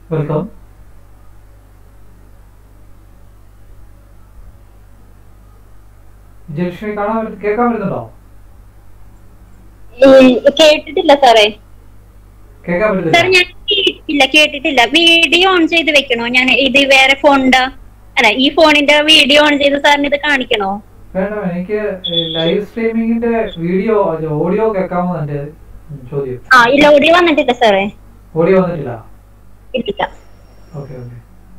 Welcome ജലക്ഷ്മി കാണാൻ പറ്റ- കേൾക്കാൻ പറ്റുന്നുണ്ടോ ഈ കേട്ടിട്ടില്ല സാറേ കേൾക്കാൻ സാർ പറ്റുന്നില്ല ഞാൻ കേട്ടിട്ടില്ല കേട്ടിട്ടില്ല വീഡിയോ ഓൺ ചെയ്ത് വെക്കണോ ഞാൻ ഇത് വേറെ ഫോണിന്റെ അല്ല ഈ ഫോണിന്റെ വീഡിയോ ഓൺ ചെയ്ത് സാറിന് ഇത് കാണിക്കണോ വേണ്ട എനിക്ക് ലൈവ് സ്ട്രീമിങ്ങിന്റെ വീഡിയോ ഓഡിയോ കേൾക്കാമോ എന്റെ ചോദ്യം ആ ഇല്ല ഓഡിയോ വന്നിട്ടില്ല സാറേ ഓഡിയോ വന്നിട്ടില്ല ഇല്ല ഓക്കെ ഓക്കെ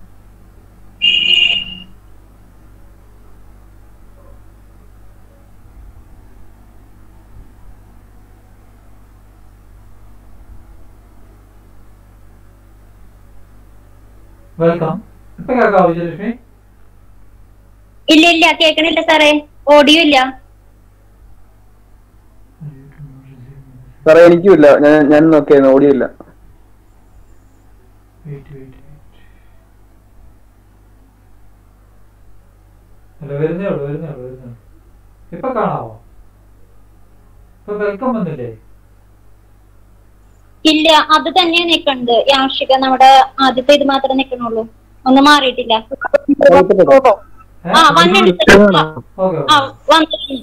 വെൽക്കം ഇപ്പൊ കേൾക്കാവോ വിജയലക്ഷ്മി ഇല്ല ഇല്ല കേൾക്കണില്ല സാറേ ഓഡിയോ ഇല്ല സാറേ എനിക്കും ഇല്ല ഞാൻ ഞാൻ നോക്കിയായിരുന്നു ഓഡിയോ ഇല്ല വെയിറ്റ് വെയിറ്റ് അല്ല വരുന്നേ ഉള്ളൂ വരുന്നേ ഉള്ളൂ വരുന്നേ ഉള്ളൂ ഇപ്പൊ കാണാവോ ഇപ്പൊ വെൽക്കം വന്നില്ലേ ഇല്ല അത് തന്നെയാ നിക്കണത് യാഷിക നമ്മുടെ ആദ്യത്തെ ഇത് മാത്രമേ നിക്കണുള്ളൂ ഒന്നും മാറിയിട്ടില്ല ഏ? ആ വന്നിട്ടുണ്ട് ആ, ഓക്കെ ആ വന്നിട്ടുണ്ട്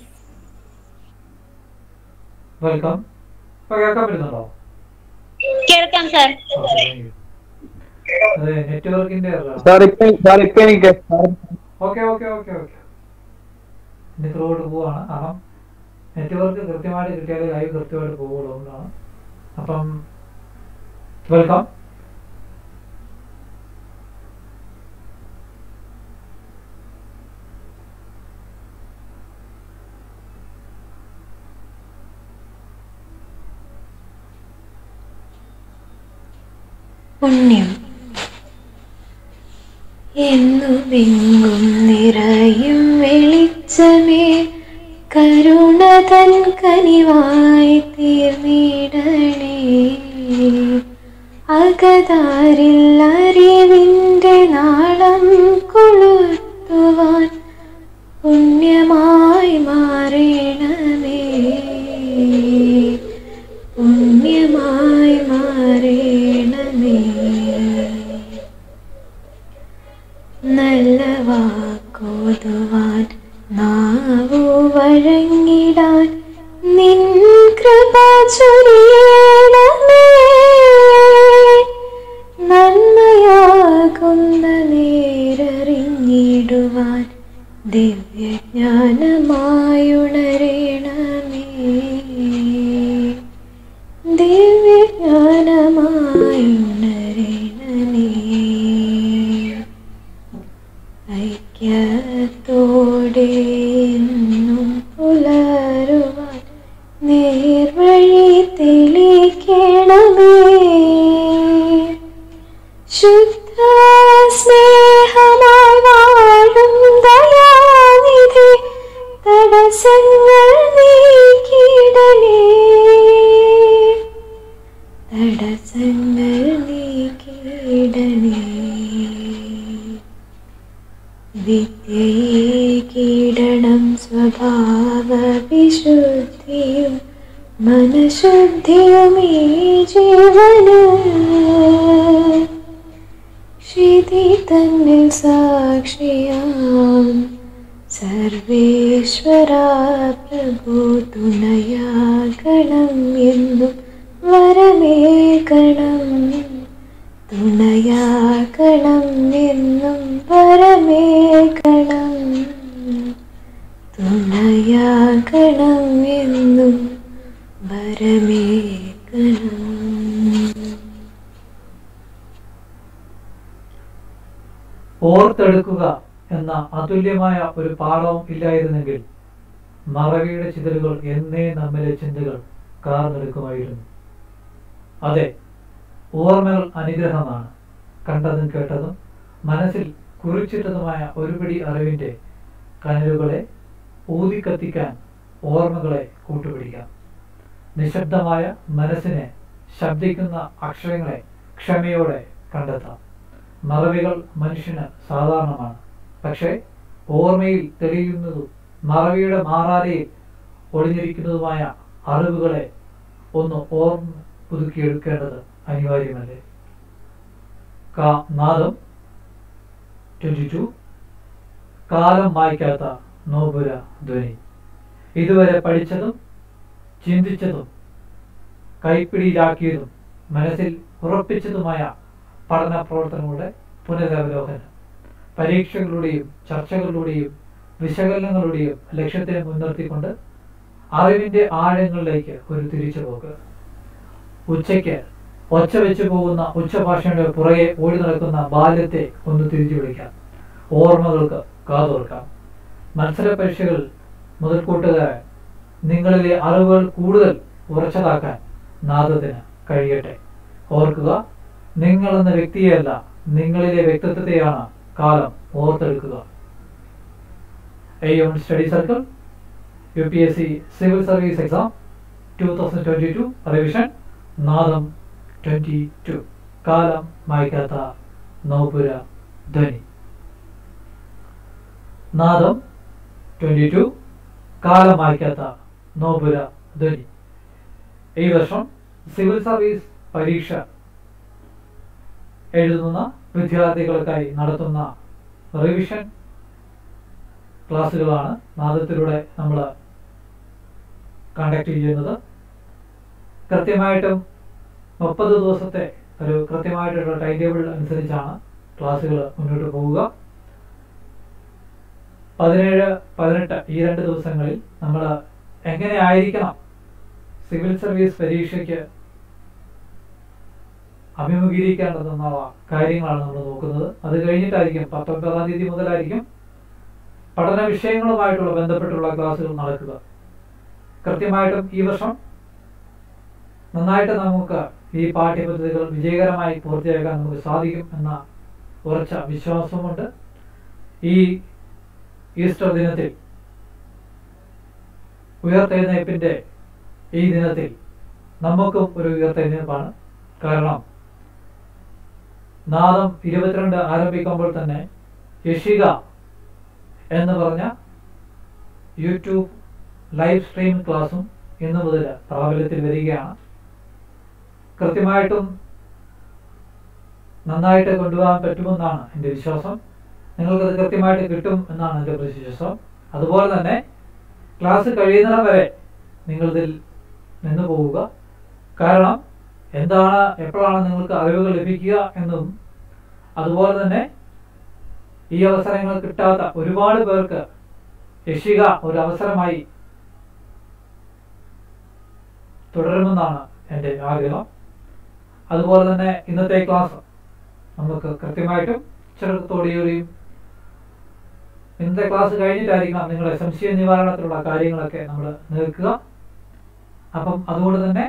വെൽക്കം ഇപ്പൊ കേൾക്കാൻ പറ്റുന്നുണ്ടോ കേൾക്കാം സാർ ഓക്കെ താങ്ക് യു അതെ നെറ്റ്വർക്കിന്റെ സാർ ഇപ്പൊ സാർ ഇപ്പൊ എനിക്ക് sir okay okay okay okay ഇനി ത്രൂട്ട് പോവാണ് കാരണം നെറ്റ്വർക്ക് കൃത്യമായിട്ട് കിട്ടിയാലേ ലൈവ് കൃത്യമായിട്ട് പോകുള്ളൂ അതുകൊണ്ടാണ് അപ്പം വെൽക്കം പുണ്യം എന്നുമെങ്ങും നിറയും വെളിച്ചമേ കരുണ തൻ കനിവായി തീർന്നിടണേ അകതാരിൽ അറിവിൻ്റെ നാളം കൊളുത്തുവാൻ പുണ്യമായി മാറണമേ പുണ്യമായി മാറണമേ നല്ല വാക്കോതുവാൻ നാവു വഴങ്ങിടാൻ നിൻ കൃപ ചൊരിയണമേ നന്മയാകുന്ന നേരറിഞ്ഞിടുവാൻ ദിവ്യജ്ഞാനമായുണരണമേ ദിവ്യജ്ഞാനമായുണരണമേ ഐക്യത്തോടെ എന്നും പുലരുവാൻ നേർവഴി തെളിക്കണമേ ശുദ്ധ സ്നേഹമായി വാഴും ദയാനിധി തടസ്സങ്ങൾ നീക്കിടണേ തടസ്സങ്ങൾ നീക്കിടണേ വിദ്യയെ കീടണം സ്വഭാവ വിശുദ്ധിയും മനഃശുദ്ധിയും ഈ ജീവന് ക്ഷിതി തന്നിൽ സാക്ഷിയാം സർവേശ്വര പ്രഭു തുണയാകണം എന്നും വരമേകണം തുണയാകണം എന്നും വരമേകണം തുണയാകണം എന്നും വരമേകണം ഓർത്തെടുക്കുക എന്ന അതുല്യമായ ഒരു പാഠവും ഇല്ലായിരുന്നെങ്കിൽ മറവിയുടെ ചിതലുകൾ എന്നേ നമ്മിലെ ചിന്തകൾ കാർന്നെടുക്കുമായിരുന്നു അതെ ഓർമ്മകൾ അനുഗ്രഹമാണ് കണ്ടതും കേട്ടതും മനസ്സിൽ കുറിച്ചിട്ടതുമായ ഒരുപിടി അറിവിൻ്റെ കനലുകളെ ഊതിക്കത്തിക്കാൻ ഓർമ്മകളെ കൂട്ടുപിടിക്കാം നിശബ്ദമായ മനസ്സിനെ ശബ്ദിക്കുന്ന അക്ഷരങ്ങളെ ക്ഷമയോടെ കണ്ടെത്താം മറവികൾ മനുഷ്യന് സാധാരണമാണ് പക്ഷേ ഓർമ്മയിൽ തെളിയുന്നതും മറവിയുടെ മാറാലയിൽ ഒളിഞ്ഞിരിക്കുന്നതുമായ അറിവുകളെ ഒന്ന് ഓർമ്മ പുതുക്കിയെടുക്കേണ്ടത് അനിവാര്യമല്ലേ കാ നാദം ട്വൻറ്റി ടു കാലം മായ്ക്കാത്ത നോപുര ധ്വനി ഇതുവരെ പഠിച്ചതും ചിന്തിച്ചതും കൈപ്പിടിയിലാക്കിയതും മനസ്സിൽ ഉറപ്പിച്ചതുമായ പഠന പ്രവർത്തനങ്ങളുടെ പുനരവലോകനം പരീക്ഷകളുടെയും ചർച്ചകളുടെയും വിശകലനങ്ങളുടെയും ലക്ഷ്യത്തെ മുൻനിർത്തിക്കൊണ്ട് അറിവിന്റെ ആഴങ്ങളിലേക്ക് ഒരു തിരിച്ചുപോക്ക് ഉച്ചയ്ക്ക് ഒച്ച വെച്ച് പോകുന്ന ഉച്ചഭാഷയുടെ പുറകെ ഓടി നടക്കുന്ന ബാല്യത്തെ ഒന്ന് തിരിച്ചു വിളിക്കാം ഓർമ്മകൾക്ക് കാതോർക്കാം മത്സര പരീക്ഷകൾ മുതൽക്കൂട്ടുകാരൻ നിങ്ങളിലെ അറിവുകൾ കൂടുതൽ ഉറച്ചതാക്കാൻ നാദത്തിന് കഴിയട്ടെ ഓർക്കുക നിങ്ങൾ എന്ന വ്യക്തിയല്ല നിങ്ങളിലെ വ്യക്തിത്വത്തെയാണ് കാലം ഓർത്തെടുക്കുക a study circle U P S C civil service exam two thousand twenty two revision Nadam twenty two കാലം മായ്ക്കാത്ത നോപുര ധ്വനി നാദം ട്വൻറ്റി ടു കാലം മായ്ക്കാത്ത നോപുര ധ്വനി ഈ വർഷം സിവിൽ സർവീസ് പരീക്ഷ എഴുതുന്ന വിദ്യാർത്ഥികൾക്കായി നടത്തുന്ന റിവിഷൻ ക്ലാസ്സുകളാണ് നാദത്തിലൂടെ നമ്മൾ കണ്ടക്ട് ചെയ്യുന്നത് കൃത്യമായിട്ടും മുപ്പത് ദിവസത്തെ ഒരു കൃത്യമായിട്ടുള്ള ടൈം ടേബിൾ അനുസരിച്ചാണ് ക്ലാസ്സുകൾ മുന്നോട്ട് പോവുക പതിനേഴ് പതിനെട്ട് ഈ രണ്ട് ദിവസങ്ങളിൽ നമ്മൾ എങ്ങനെ ആയിരിക്കണം സിവിൽ സർവീസ് പരീക്ഷയ്ക്ക് അഭിമുഖീകരിക്കേണ്ടതെന്നുള്ള കാര്യങ്ങളാണ് നമ്മൾ നോക്കുന്നത് അത് കഴിഞ്ഞിട്ടായിരിക്കും പത്തൊൻപതാം തീയതി മുതലായിരിക്കും പഠന വിഷയങ്ങളുമായിട്ടുള്ള ബന്ധപ്പെട്ടുള്ള ക്ലാസ്സുകൾ നടക്കുക കൃത്യമായിട്ടും ഈ വർഷം നന്നായിട്ട് നമുക്ക് ഈ പാഠ്യപദ്ധതികൾ വിജയകരമായി പൂർത്തിയാക്കാൻ നമുക്ക് സാധിക്കും എന്ന ഉറച്ച വിശ്വാസമുണ്ട് ഈ ഈസ്റ്റർ ദിനത്തിൽ ഉയർത്തെഴുന്നേൽപ്പിന്റെ ഈ ദിനത്തിൽ നമുക്കും ഒരു ഉയർത്തെഴുന്നേൽപ്പാണ് കാരണം നാദം ഇരുപത്തിരണ്ട് ആരംഭിക്കുമ്പോൾ തന്നെ യഷിക എന്ന് പറഞ്ഞ യൂട്യൂബ് ലൈവ് സ്ട്രീം ക്ലാസ്സും ഇന്നു മുതൽ പ്രാബല്യത്തിൽ വരികയാണ് കൃത്യമായിട്ടും നന്നായിട്ട് കൊണ്ടുപോകാൻ പറ്റുമെന്നാണ് എൻ്റെ വിശ്വാസം നിങ്ങൾക്കത് കൃത്യമായിട്ട് കിട്ടും എന്നാണ് എൻ്റെ വിശ്വാസം അതുപോലെ തന്നെ ക്ലാസ് കഴിയുന്നിടം വരെ നിങ്ങളിതിൽ നിന്നു പോവുക കാരണം എന്താണ് എപ്പോഴാണ് നിങ്ങൾക്ക് അറിവുകൾ ലഭിക്കുക എന്നും അതുപോലെ തന്നെ ഈ അവസരങ്ങൾ കിട്ടാത്ത ഒരുപാട് പേർക്ക് യക്ഷിക ഒരു അവസരമായി തുടരുമെന്നാണ് എൻ്റെ ആഗ്രഹം അതുപോലെ തന്നെ ഇന്നത്തെ ക്ലാസ് നമുക്ക് കൃത്യമായിട്ടും ചെറുത്തോടെയും ഇന്നത്തെ ക്ലാസ് കഴിഞ്ഞിട്ടായിരിക്കണം നിങ്ങളുടെ സംശയ നിവാരണത്തിലുള്ള കാര്യങ്ങളൊക്കെ നമ്മൾ നിൽക്കുക അപ്പം അതുകൊണ്ട് തന്നെ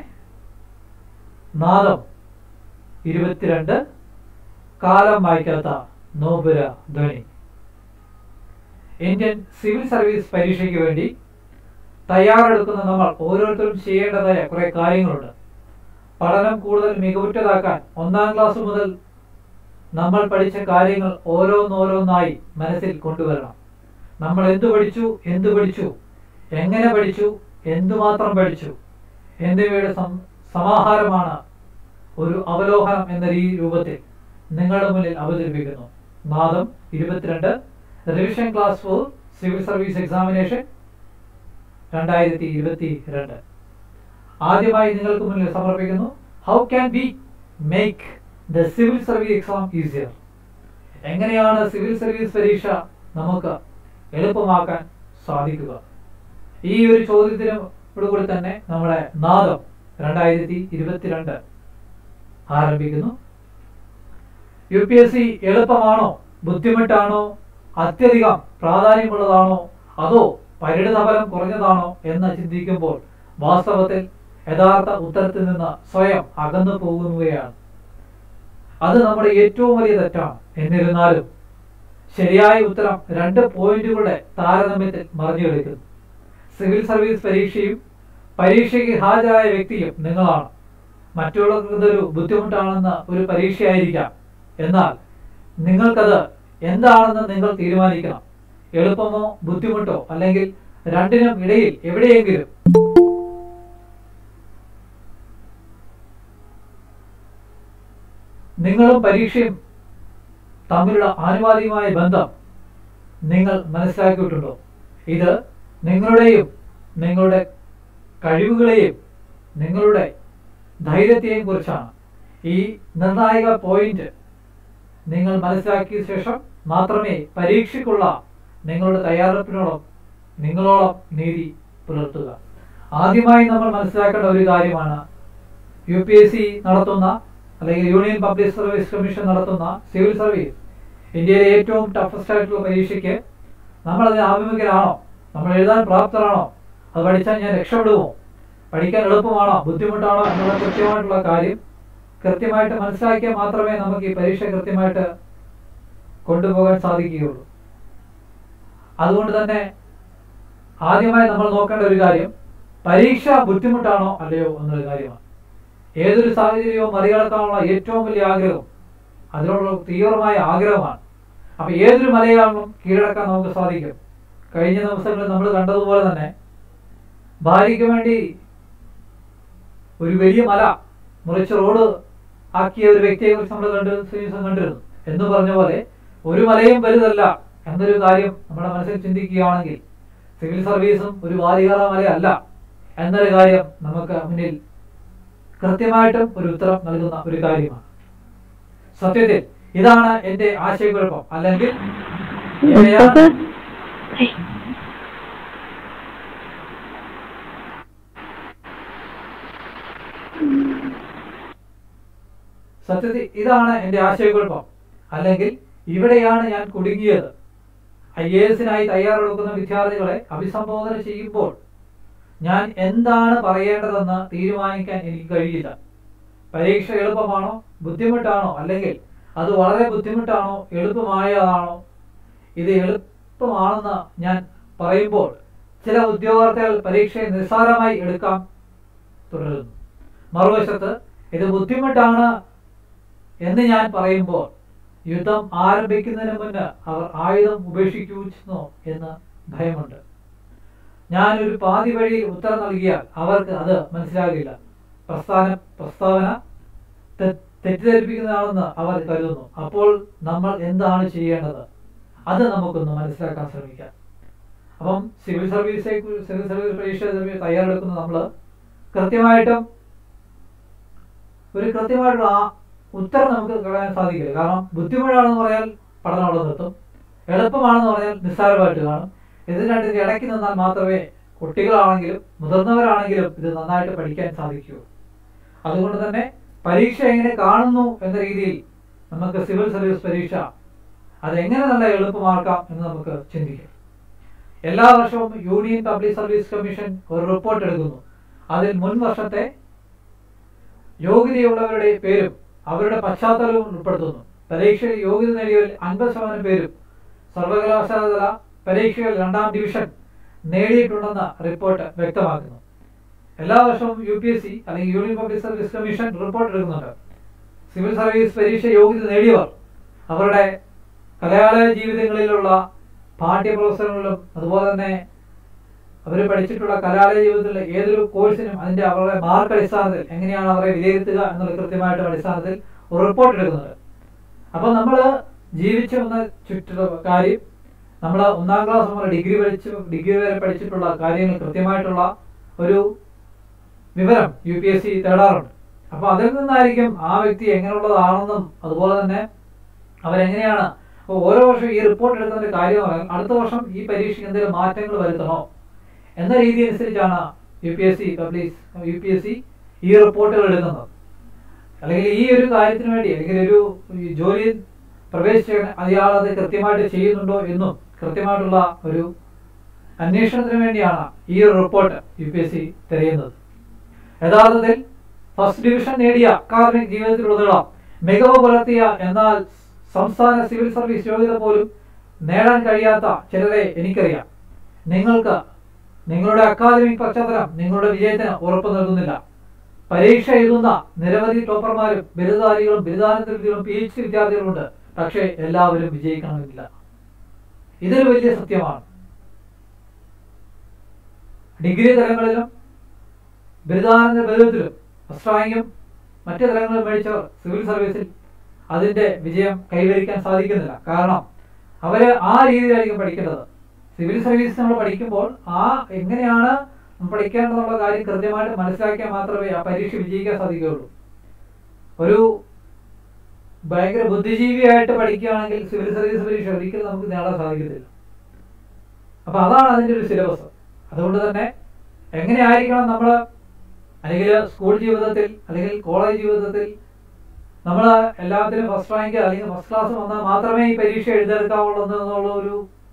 നാദം ഇരുപത്തിരണ്ട് കാലം വായിക്കാത്ത നോപുര ധ്വനി ഇന്ത്യൻ സിവിൽ സർവീസ് പരീക്ഷയ്ക്ക് വേണ്ടി തയ്യാറെടുക്കുന്ന നമ്മൾ ഓരോരുത്തരും ചെയ്യേണ്ടതായ കുറെ കാര്യങ്ങളുണ്ട് പഠനം കൂടുതൽ മികവുറ്റതാക്കാൻ ഒന്നാം ക്ലാസ് മുതൽ നമ്മൾ പഠിച്ച കാര്യങ്ങൾ ഓരോന്നോരോന്നായി മനസ്സിൽ കൊണ്ടുവരണം നമ്മൾ എന്തു പഠിച്ചു എന്തു പഠിച്ചു എങ്ങനെ പഠിച്ചു എന്തുമാത്രം പഠിച്ചു എന്നിവയുടെ സം- സമാഹാരമാണ് ഒരു അവലോകനം എന്ന ഈ രൂപത്തിൽ നിങ്ങളുടെ മുന്നിൽ അവതരിപ്പിക്കുന്നു നാദം ഇരുപത്തിരണ്ട് revision class for civil service examination രണ്ടായിരത്തി ഇരുപത്തി രണ്ട് ആദ്യമായി നിങ്ങൾക്ക് മുന്നിൽ സമർപ്പിക്കുന്നു how can we make the civil service exam easier എങ്ങനെയാണ് സിവിൽ സർവീസ് പരീക്ഷ നമുക്ക് എളുപ്പമാക്കാൻ സാധിക്കുക ഈ ഒരു ചോദ്യത്തിനോടുകൂടി തന്നെ നമ്മുടെ നാദം രണ്ടായിരത്തി ഇരുപത്തിരണ്ട് ആരംഭിക്കുന്നു യു പി എസ് സി എളുപ്പമാണോ ബുദ്ധിമുട്ടാണോ അത്യധികം പ്രാധാന്യമുള്ളതാണോ അതോ പരിണിതഫലം കുറഞ്ഞതാണോ എന്ന് ചിന്തിക്കുമ്പോൾ വാസ്തവത്തിൽ യഥാർത്ഥ ഉത്തരത്തിൽ നിന്ന് സ്വയം അകന്നു പോകുകയാണ് അത് നമ്മുടെ ഏറ്റവും വലിയ തെറ്റാണ് എന്നിരുന്നാലും ശരിയായ ഉത്തരം രണ്ട് പോയിന്റുകളുടെ താരതമ്യത്തിൽ മറിഞ്ഞു കളിക്കുന്നു സിവിൽ സർവീസ് പരീക്ഷയും പരീക്ഷയ്ക്ക് ഹാജരായ വ്യക്തിയും നിങ്ങളാണ് മറ്റുള്ളവർക്ക് ഇതൊരു ബുദ്ധിമുട്ടാണെന്ന് ഒരു പരീക്ഷയായിരിക്കാം എന്നാൽ നിങ്ങൾക്കത് എന്താണെന്ന് നിങ്ങൾ തീരുമാനിക്കണം എളുപ്പമോ ബുദ്ധിമുട്ടോ അല്ലെങ്കിൽ രണ്ടിനും ഇടയിൽ എവിടെയെങ്കിലും നിങ്ങളും പരീക്ഷയും തമ്മിലുള്ള ആനുപാതികമായ ബന്ധം നിങ്ങൾ മനസ്സിലാക്കിയിട്ടുണ്ടോ ഇത് നിങ്ങളുടെയും നിങ്ങളുടെ കഴിവുകളെയും നിങ്ങളുടെ ധൈര്യത്തെയും കുറിച്ചാണ് ഈ നിർണായക പോയിന്റ് നിങ്ങൾ മനസ്സിലാക്കിയ ശേഷം മാത്രമേ പരീക്ഷയ്ക്കുള്ള നിങ്ങളുടെ തയ്യാറെടുപ്പിനോളം നിങ്ങളോളം നീതി പുലർത്തുക ആദ്യമായി നമ്മൾ മനസ്സിലാക്കേണ്ട ഒരു കാര്യമാണ് യു പി എസ് സി നടത്തുന്ന അല്ലെങ്കിൽ യൂണിയൻ പബ്ലിക് സർവീസ് കമ്മീഷൻ നടത്തുന്ന സിവിൽ സർവീസ് ഇന്ത്യയിലെ ഏറ്റവും ടഫസ്റ്റ് ആയിട്ടുള്ള പരീക്ഷയ്ക്ക് നമ്മൾ അതിന് ആഭിമുഖ്യരാണോ നമ്മൾ എഴുതാൻ പ്രാപ്തരാണോ അത് പഠിച്ചാൽ ഞാൻ രക്ഷപ്പെടുമോ പഠിക്കാൻ എളുപ്പമാണോ ബുദ്ധിമുട്ടാണോ എന്നുള്ള കൃത്യമായിട്ടുള്ള കാര്യം കൃത്യമായിട്ട് മനസ്സിലാക്കിയാൽ മാത്രമേ നമുക്ക് ഈ പരീക്ഷ കൃത്യമായിട്ട് കൊണ്ടുപോകാൻ സാധിക്കുകയുള്ളൂ അതുകൊണ്ട് തന്നെ ആദ്യമായി നമ്മൾ നോക്കേണ്ട ഒരു കാര്യം പരീക്ഷ ബുദ്ധിമുട്ടാണോ അല്ലയോ എന്നൊരു കാര്യമാണ് ഏതൊരു സാഹചര്യവും മറികടക്കാനുള്ള ഏറ്റവും വലിയ ആഗ്രഹം അതിനോടുള്ള തീവ്രമായ ആഗ്രഹമാണ് അപ്പൊ ഏതൊരു മലയാളം കീഴടക്കാൻ നമുക്ക് സാധിക്കും കഴിഞ്ഞ ദിവസങ്ങളിൽ നമ്മൾ കണ്ടതുപോലെ തന്നെ ഭാര്യയ്ക്ക് വേണ്ടി ഒരു വലിയ മല മുറിച്ച് റോഡ് ആക്കിയ ഒരു വ്യക്തിയെ കുറിച്ച് നമ്മൾ കണ്ട് ദിവസം കണ്ടിരുന്നു എന്ന് പറഞ്ഞ പോലെ ഒരു മലയും വലുതല്ല എന്നൊരു കാര്യം നമ്മുടെ മനസ്സിൽ ചിന്തിക്കുകയാണെങ്കിൽ സിവിൽ സർവീസും ഒരു വാരികാറ മലയല്ല എന്നൊരു കാര്യം നമുക്ക് മുന്നിൽ കൃത്യമായിട്ടും ഒരു ഉത്തരം നൽകുന്ന ഒരു കാര്യമാണ് സത്യത്തിൽ ഇതാണ് എന്റെ ആശയക്കുഴപ്പം അല്ലെങ്കിൽ ഇവയാണ് സത്യത്തിൽ ഇതാണ് എന്റെ ആശയക്കുഴപ്പം അല്ലെങ്കിൽ ഇവിടെയാണ് ഞാൻ കുടുങ്ങിയത് ഐ എ എസിനായി തയ്യാറെടുക്കുന്ന വിദ്യാർത്ഥികളെ അഭിസംബോധന ചെയ്യുമ്പോൾ ഞാൻ എന്താണ് പറയേണ്ടതെന്ന് തീരുമാനിക്കാൻ എനിക്ക് കഴിയില്ല പരീക്ഷ എളുപ്പമാണോ ബുദ്ധിമുട്ടാണോ അല്ലെങ്കിൽ അത് വളരെ ബുദ്ധിമുട്ടാണോ എളുപ്പമായതാണോ ഇത് എളുപ്പമാണെന്ന് ഞാൻ പറയുമ്പോൾ ചില ഉദ്യോഗാർത്ഥികൾ പരീക്ഷയെ നിസ്സാരമായി എടുക്കാൻ തുടരുന്നു മറുവശത്ത് ഇത് ബുദ്ധിമുട്ടാണ് എന്ന് ഞാൻ പറയുമ്പോൾ യുദ്ധം ആരംഭിക്കുന്നതിന് മുന്ന് അവർ ആയുധം ഉപേക്ഷിക്കുമോ എന്ന് ഭയമുണ്ട് ഞാനൊരു പാതി വഴിയിൽ ഉത്തരം നൽകിയാൽ അവർക്ക് അത് മനസ്സിലാകില്ല പ്രസ്ഥാന പ്രസ്താവന തെ- തെറ്റിദ്ധരിപ്പിക്കുന്നതാണെന്ന് അവർ കരുതുന്നു അപ്പോൾ നമ്മൾ എന്താണ് ചെയ്യേണ്ടത് അത് നമുക്കൊന്ന് മനസ്സിലാക്കാൻ ശ്രമിക്കാം അപ്പം സിവിൽ സർവീസെ കു- സിവിൽ സർവീസ് പരീക്ഷ തയ്യാറെടുക്കുന്ന നമ്മൾ കൃത്യമായിട്ടും ഒരു കൃത്യമായിട്ടുള്ള ആ ഉത്തരം നമുക്ക് കളയാൻ സാധിക്കില്ല കാരണം ബുദ്ധിമുട്ടാണെന്ന് പറഞ്ഞാൽ പഠനം അവിടെ നിർത്തും എളുപ്പമാണെന്ന് പറഞ്ഞാൽ നിസ്സാരമായിട്ട് കാണും ഇത് രണ്ടിന്റെ ഇടയ്ക്ക് നിന്നാൽ മാത്രമേ കുട്ടികളാണെങ്കിലും മുതിർന്നവരാണെങ്കിലും ഇത് നന്നായിട്ട് പഠിക്കാൻ സാധിക്കൂ അതുകൊണ്ട് തന്നെ പരീക്ഷ എങ്ങനെ കാണുന്നു എന്ന രീതിയിൽ നമുക്ക് സിവിൽ സർവീസ് പരീക്ഷ അതെങ്ങനെ നല്ല എളുപ്പമാക്കാം എന്ന് നമുക്ക് ചിന്തിക്കാം എല്ലാ വർഷവും യൂണിയൻ പബ്ലിക് സർവീസ് കമ്മീഷൻ ഒരു റിപ്പോർട്ട് എടുക്കുന്നു അതിൽ മുൻ വർഷത്തെ യോഗ്യതയുള്ളവരുടെ പേരും അവരുടെ പശ്ചാത്തലവും ഉൾപ്പെടുത്തുന്നു പരീക്ഷയിൽ യോഗ്യത നേടിയവരിൽ അൻപത് ശതമാനം പേരും സർവകലാശാല പരീക്ഷയിൽ രണ്ടാം ഡിവിഷൻ നേടിയിട്ടുണ്ടെന്ന് റിപ്പോർട്ട് വ്യക്തമാക്കുന്നു എല്ലാ വർഷവും യു പി എസ് സി അല്ലെങ്കിൽ Union Public Service Commission report എടുക്കുന്നുണ്ട് സിവിൽ സർവീസ് പരീക്ഷ യോഗ്യത നേടിയവർ അവരുടെ കലാലയ ജീവിതങ്ങളിലുള്ള പാഠ്യ പ്രവർത്തനങ്ങളിലും അതുപോലെ തന്നെ അവർ പഠിച്ചിട്ടുള്ള കലാലയ ജീവിതത്തിലെ ഏതൊരു കോഴ്സിനും അതിന്റെ അവരുടെ മാർക്ക് അടിസ്ഥാനത്തിൽ എങ്ങനെയാണ് അവരെ വിലയിരുത്തുക എന്നുള്ള കൃത്യമായിട്ട് അടിസ്ഥാനത്തിൽ ഒരു റിപ്പോർട്ട് എടുക്കുന്നുണ്ട് അപ്പൊ നമ്മൾ ജീവിച്ചു വന്ന ചുറ്റുള്ള കാര്യം നമ്മൾ ഒന്നാം ക്ലാസ് മുതൽ ഡിഗ്രി പഠിച്ച് ഡിഗ്രി വരെ പഠിച്ചിട്ടുള്ള കാര്യങ്ങൾ കൃത്യമായിട്ടുള്ള ഒരു വിവരം യു പി എസ് സി തേടാറുണ്ട് അപ്പൊ അതിൽ നിന്നായിരിക്കും ആ വ്യക്തി എങ്ങനെയുള്ളതാണെന്നും അതുപോലെ തന്നെ അവരെങ്ങനെയാണ് അപ്പോൾ ഓരോ വർഷം ഈ റിപ്പോർട്ട് എടുക്കുന്നതിന്റെ കാര്യം എന്ന് പറഞ്ഞാൽ അടുത്ത വർഷം ഈ പരീക്ഷയ്ക്ക് എന്തെങ്കിലും മാറ്റങ്ങൾ വരുത്തണോ എന്ന രീതി അനുസരിച്ചാണ് U P S C public U P S C ഈ റിപ്പോർട്ടുകൾ എടുക്കുന്നത് അല്ലെങ്കിൽ ഈ ഒരു കാര്യത്തിന് വേണ്ടി അല്ലെങ്കിൽ ഒരു ഈ ജോലിയിൽ പ്രവേശിച്ച അയാൾ അത് കൃത്യമായിട്ട് ചെയ്യുന്നുണ്ടോ എന്നും കൃത്യമായിട്ടുള്ള ഒരു അന്വേഷണത്തിന് വേണ്ടിയാണ് ഈ ഒരു report U P S C തിരയുന്നത് യഥാർത്ഥത്തിൽ ഫസ്റ്റ് ഡിവിഷൻ നേടിയ അക്കാദമിക് ജീവിതത്തിലുടനീളം മികവ് പുലർത്തിയ എന്നാൽ സംസ്ഥാന സിവിൽ സർവീസ് യോഗ്യത പോലും നേടാൻ കഴിയാത്ത ചിലരെ എനിക്കറിയാം നിങ്ങൾക്ക് നിങ്ങളുടെ അക്കാദമിക് പശ്ചാത്തലം നിങ്ങളുടെ വിജയത്തിന് ഉറപ്പ് നൽകുന്നില്ല പരീക്ഷ എഴുതുന്ന നിരവധി ടോപ്പർമാരും ബിരുദധാരികളും ബിരുദാനന്തരത്തിലും പി എച്ച് ഡി വിദ്യാർത്ഥികളുണ്ട് പക്ഷേ എല്ലാവരും വിജയിക്കണമെന്നില്ല ഇതൊരു വലിയ സത്യമാണ് ഡിഗ്രി തലങ്ങളിലും ബിരുദാനന്തര ബിരുദത്തിലും അസ്ട്രാങ്യം മറ്റ് തലങ്ങളിൽ മേടിച്ചവർ സിവിൽ സർവീസിൽ അതിന്റെ വിജയം കൈവരിക്കാൻ സാധിക്കുന്നില്ല കാരണം അവര് ആ രീതിയിലായിരിക്കും പഠിക്കേണ്ടത് സിവിൽ സർവീസ് നമ്മൾ പഠിക്കുമ്പോൾ ആ എങ്ങനെയാണ് നമ്മൾ പഠിക്കേണ്ടതെന്നുള്ള കാര്യം കൃത്യമായിട്ട് മനസ്സിലാക്കിയാൽ മാത്രമേ ആ പരീക്ഷ വിജയിക്കാൻ സാധിക്കുകയുള്ളൂ ഒരു ഭയങ്കര ബുദ്ധിജീവിയായിട്ട് പഠിക്കുകയാണെങ്കിൽ സിവിൽ സർവീസ് പരീക്ഷ ഒരിക്കലും നമുക്ക് നേടാൻ സാധിക്കത്തില്ല അപ്പൊ അതാണ് അതിന്റെ ഒരു സിലബസ് അതുകൊണ്ട് തന്നെ എങ്ങനെയായിരിക്കണം നമ്മൾ അല്ലെങ്കിൽ സ്കൂൾ ജീവിതത്തിൽ അല്ലെങ്കിൽ കോളേജ് ജീവിതത്തിൽ നമ്മൾ എല്ലാത്തിലും ഫസ്റ്റ് റാങ്ക് അല്ലെങ്കിൽ ഫസ്റ്റ് ക്ലാസ് വന്നാൽ മാത്രമേ ഈ പരീക്ഷ എഴുതിയെടുക്കാവുള്ളൂ എന്നുള്ള ഒരു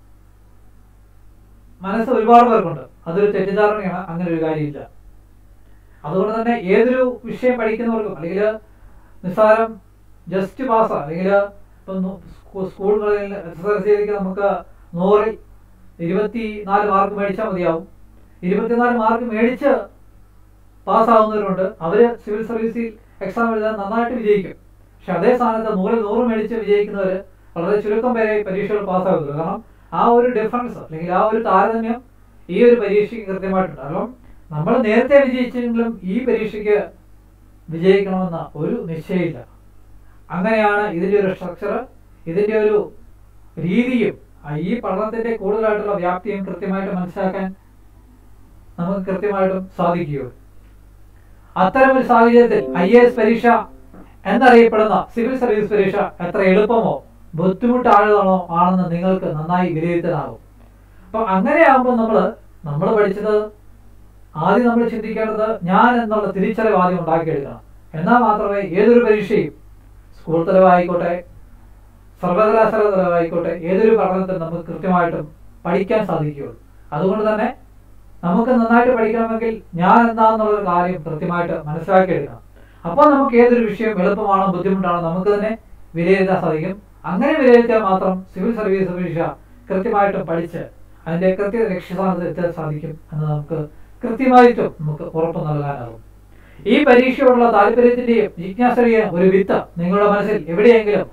മനസ്സ് ഒരുപാട് പേർക്കുണ്ട് അതൊരു തെറ്റിദ്ധാരണയാണ് അങ്ങനെ ഒരു കാര്യമില്ല അതുകൊണ്ട് തന്നെ ഏതൊരു വിഷയം പഠിക്കുന്നവർക്കും അല്ലെങ്കിൽ നിസ്സാരം ജസ്റ്റ് പാസ് അല്ലെങ്കിൽ ഇപ്പം നു- സ്കൂ- സ്കൂളുകളിൽ എസ് എസ് എൽ സിക്ക് നമുക്ക് നൂറിൽ ഇരുപത്തി നാല് മാർക്ക് മേടിച്ചാൽ മതിയാവും ഇരുപത്തിനാല് മാർക്ക് മേടിച്ച് പാസ്സാവുന്നവരുണ്ട് അവര് സിവിൽ സർവീസിൽ എക്സാം എഴുതാൻ നന്നായിട്ട് വിജയിക്കും പക്ഷെ അതേ സ്ഥാനത്ത് നൂറിൽ നൂറ് മേടിച്ച് വിജയിക്കുന്നവർ വളരെ ചുരുക്കം പേരെ പരീക്ഷകൾ പാസ്സാകുള്ളൂ കാരണം ആ ഒരു ഡിഫറൻസ് അല്ലെങ്കിൽ ആ ഒരു താരതമ്യം ഈ ഒരു പരീക്ഷയ്ക്ക് കൃത്യമായിട്ടുണ്ട് കാരണം നമ്മൾ നേരത്തെ വിജയിച്ചെങ്കിലും ഈ പരീക്ഷയ്ക്ക് വിജയിക്കണമെന്ന ഒരു നിശ്ചയമില്ല അങ്ങനെയാണ് ഇതിന്റെ ഒരു സ്ട്രക്ചർ ഇതിന്റെ ഒരു രീതിയും ആ ഈ പഠനത്തിന്റെ കൂടുതലായിട്ടുള്ള വ്യാപ്തിയും കൃത്യമായിട്ട് മനസ്സിലാക്കാൻ നമുക്ക് കൃത്യമായിട്ടും സാധിക്കുകയുള്ളൂ അത്തരം ഒരു സാഹചര്യത്തിൽ ഐ എ എസ് പരീക്ഷ എന്നറിയപ്പെടുന്ന സിവിൽ സർവീസ് പരീക്ഷ എത്ര എളുപ്പമോ ബുദ്ധിമുട്ടായതാണോ ആണെന്ന് നിങ്ങൾക്ക് നന്നായി വിലയിരുത്താനാകും അപ്പൊ അങ്ങനെയാകുമ്പോൾ നമ്മൾ നമ്മൾ പഠിച്ചത് ആദ്യം നമ്മൾ ചിന്തിക്കേണ്ടത് ഞാൻ എന്നുള്ള തിരിച്ചറിവ് ആദ്യം ഉണ്ടാക്കിയെടുക്കണം എന്നാൽ മാത്രമേ ഏതൊരു പരീക്ഷയും സ്കൂൾ തലമായിക്കോട്ടെ സർവകലാശാല തലമായിക്കോട്ടെ ഏതൊരു പഠനത്തിനും നമുക്ക് കൃത്യമായിട്ടും പഠിക്കാൻ സാധിക്കുകയുള്ളൂ അതുകൊണ്ട് തന്നെ നമുക്ക് നന്നായിട്ട് പഠിക്കണമെങ്കിൽ ഞാൻ എന്താണെന്നുള്ള കാര്യം കൃത്യമായിട്ട് മനസ്സിലാക്കിയെടുക്കണം അപ്പോൾ നമുക്ക് ഏതൊരു വിഷയം എളുപ്പമാണോ ബുദ്ധിമുട്ടാണോ നമുക്ക് തന്നെ വിലയിരുത്താൻ സാധിക്കും അങ്ങനെ വിലയിരുത്തിയാൽ മാത്രം സിവിൽ സർവീസ് പരീക്ഷ കൃത്യമായിട്ടും പഠിച്ച് അതിന്റെ കൃത്യ ലക്ഷ്യസ്ഥാനത്ത് എത്താൻ സാധിക്കും എന്ന് നമുക്ക് കൃത്യമായിട്ടും നമുക്ക് ഉറപ്പ് നൽകാനാകും ഈ പരീക്ഷയോടുള്ള താല്പര്യത്തിന്റെയും ജിജ്ഞാസയുടെയും ഒരു വിത്ത് നിങ്ങളുടെ മനസ്സിൽ എവിടെയെങ്കിലും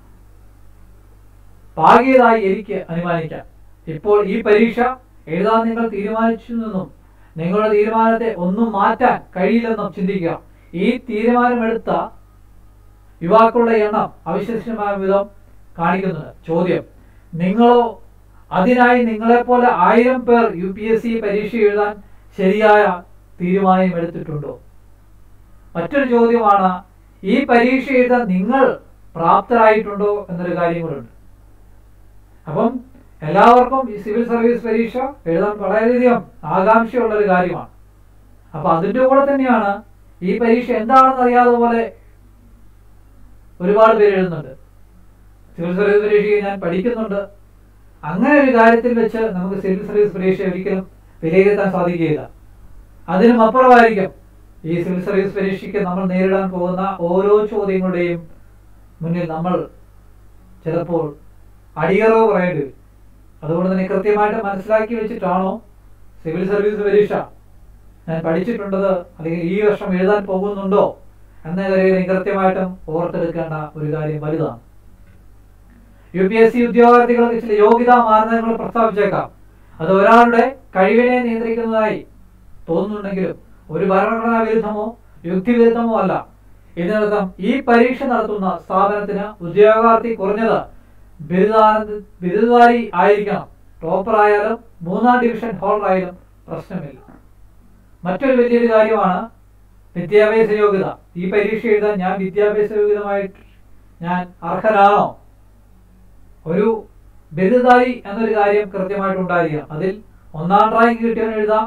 പാകിയതായി എനിക്ക് അനുമാനിക്കാം ഇപ്പോൾ ഈ പരീക്ഷ എഴുതാൻ നിങ്ങൾ തീരുമാനിച്ചു നിന്നും നിങ്ങളുടെ തീരുമാനത്തെ ഒന്നും മാറ്റാൻ കഴിയില്ലെന്നും ചിന്തിക്കുക ഈ തീരുമാനമെടുത്ത യുവാക്കളുടെ എണ്ണം അവിശ്വസനീയമായ വിധം കാണിക്കുന്നുണ്ട് ചോദ്യം നിങ്ങളോ അതിനായി നിങ്ങളെപ്പോലെ ആയിരം പേർ യു പി എസ് സി പരീക്ഷ എഴുതാൻ ശരിയായ തീരുമാനം എടുത്തിട്ടുണ്ടോ മറ്റൊരു ചോദ്യമാണ് ഈ പരീക്ഷ എഴുതാൻ നിങ്ങൾ പ്രാപ്തരായിട്ടുണ്ടോ എന്നൊരു കാര്യം കൂടെ അപ്പം എല്ലാവർക്കും ഈ സിവിൽ സർവീസ് പരീക്ഷ എഴുതാൻ വളരെയധികം ആകാംക്ഷയുള്ള ഒരു കാര്യമാണ് അപ്പൊ അതിന്റെ കൂടെ തന്നെയാണ് ഈ പരീക്ഷ എന്താണെന്ന് അറിയാതെ പോലെ ഒരുപാട് പേര് എഴുതുന്നുണ്ട് സിവിൽ സർവീസ് പരീക്ഷയ്ക്ക് ഞാൻ പഠിക്കുന്നുണ്ട് അങ്ങനെ ഒരു കാര്യത്തിൽ വെച്ച് നമുക്ക് സിവിൽ സർവീസ് പരീക്ഷ ഒരിക്കലും വിലയിരുത്താൻ സാധിക്കുകയില്ല അതിനും അപ്പുറമായിരിക്കും ഈ സിവിൽ സർവീസ് പരീക്ഷയ്ക്ക് നമ്മൾ നേരിടാൻ പോകുന്ന ഓരോ ചോദ്യങ്ങളുടെയും മുന്നിൽ നമ്മൾ ചിലപ്പോൾ അടിയറവ് പറയേണ്ടി വരും അതുകൊണ്ട് തന്നെ കൃത്യമായിട്ട് മനസ്സിലാക്കി വെച്ചിട്ടാണോ സിവിൽ സർവീസ് പരീക്ഷ ഞാൻ പഠിച്ചിട്ടുണ്ടത് അല്ലെങ്കിൽ ഈ വർഷം എഴുതാൻ പോകുന്നുണ്ടോ എന്ന കാര്യം കൃത്യമായിട്ടും ഓർത്തെടുക്കേണ്ട ഒരു കാര്യം വലുതാണ് യു പി എസ് സി ഉദ്യോഗാർത്ഥികൾക്ക് ചില യോഗ്യതാ മാനദണ്ഡങ്ങൾ പ്രസ്താവിച്ചേക്കാം അത് ഒരാളുടെ കഴിവിനെ നിയന്ത്രിക്കുന്നതായി തോന്നുന്നുണ്ടെങ്കിലും ഒരു ഭരണഘടനാ വിരുദ്ധമോ യുക്തിവിരുദ്ധമോ അല്ല ഇതിനർത്ഥം ഈ പരീക്ഷ നടത്തുന്ന സ്ഥാപനത്തിന് ഉദ്യോഗാർത്ഥി കുറഞ്ഞത് ബിരുദാനന്ദ ബിരുദധാരി ആയിരിക്കണം ടോപ്പർ ആയാലും മൂന്നാം ഡിവിഷൻ ഹോൾഡർ ആയാലും പ്രശ്നമില്ല മറ്റൊരു വലിയൊരു കാര്യമാണ് വിദ്യാഭ്യാസ യോഗ്യത ഈ പരീക്ഷ എഴുതാൻ ഞാൻ വിദ്യാഭ്യാസ യോഗ്യതമായിട്ട് ഞാൻ അർഹനാണോ ഒരു ബിരുദധാരി എന്നൊരു കാര്യം കൃത്യമായിട്ട് ഉണ്ടായിരിക്കണം അതിൽ ഒന്നാം റാങ്ക് കിട്ടിയവൻ എഴുതാം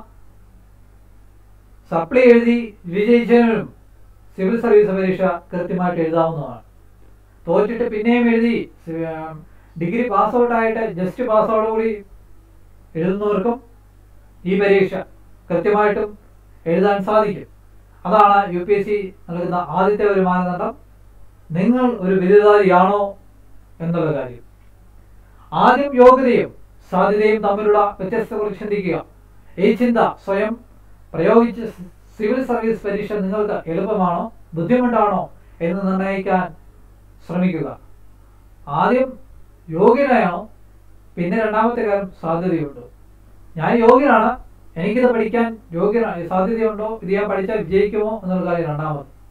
സപ്ലി എഴുതി വിജയിച്ചവനും സിവിൽ സർവീസ് പരീക്ഷ കൃത്യമായിട്ട് എഴുതാവുന്നതാണ് തോറ്റിട്ട് പിന്നെയും എഴുതി സി- ആം, ഡിഗ്രി പാസ് ഔട്ട് ആയിട്ട് ജസ്റ്റ് പാസ് ഔട്ട് കൂടി എഴുതുന്നവർക്കും ഈ പരീക്ഷ കൃത്യമായിട്ടും എഴുതാൻ സാധിക്കും അതാണ് യു പി എസ് സി നൽകുന്ന ആദ്യത്തെ ഒരു മാനദണ്ഡം നിങ്ങൾ ഒരു ബിരുദധാരിയാണോ എന്നുള്ള കാര്യം ആദ്യം യോഗ്യതയും സാധ്യതയും തമ്മിലുള്ള വ്യത്യസ്തതയെക്കുറിച്ച് ചിന്തിക്കുക ഈ ചിന്ത സ്വയം പ്രയോഗിച്ച് സ് സിവിൽ സർവീസ് പരീക്ഷ നിങ്ങൾക്ക് എളുപ്പമാണോ ബുദ്ധിമുട്ടാണോ എന്ന് നിർണ്ണയിക്കാൻ ശ്രമിക്കുക ആദ്യം യോഗ്യനാണോ പിന്നെ രണ്ടാമത്തെ കാര്യം സാധ്യതയുണ്ടോ ഞാൻ യോഗ്യനാണ് എനിക്കിത് പഠിക്കാൻ യോഗ്യ സാധ്യതയുണ്ടോ ഇത് ഞാൻ പഠിച്ചാൽ വിജയിക്കുമോ എന്നുള്ള കാര്യം രണ്ടാമത്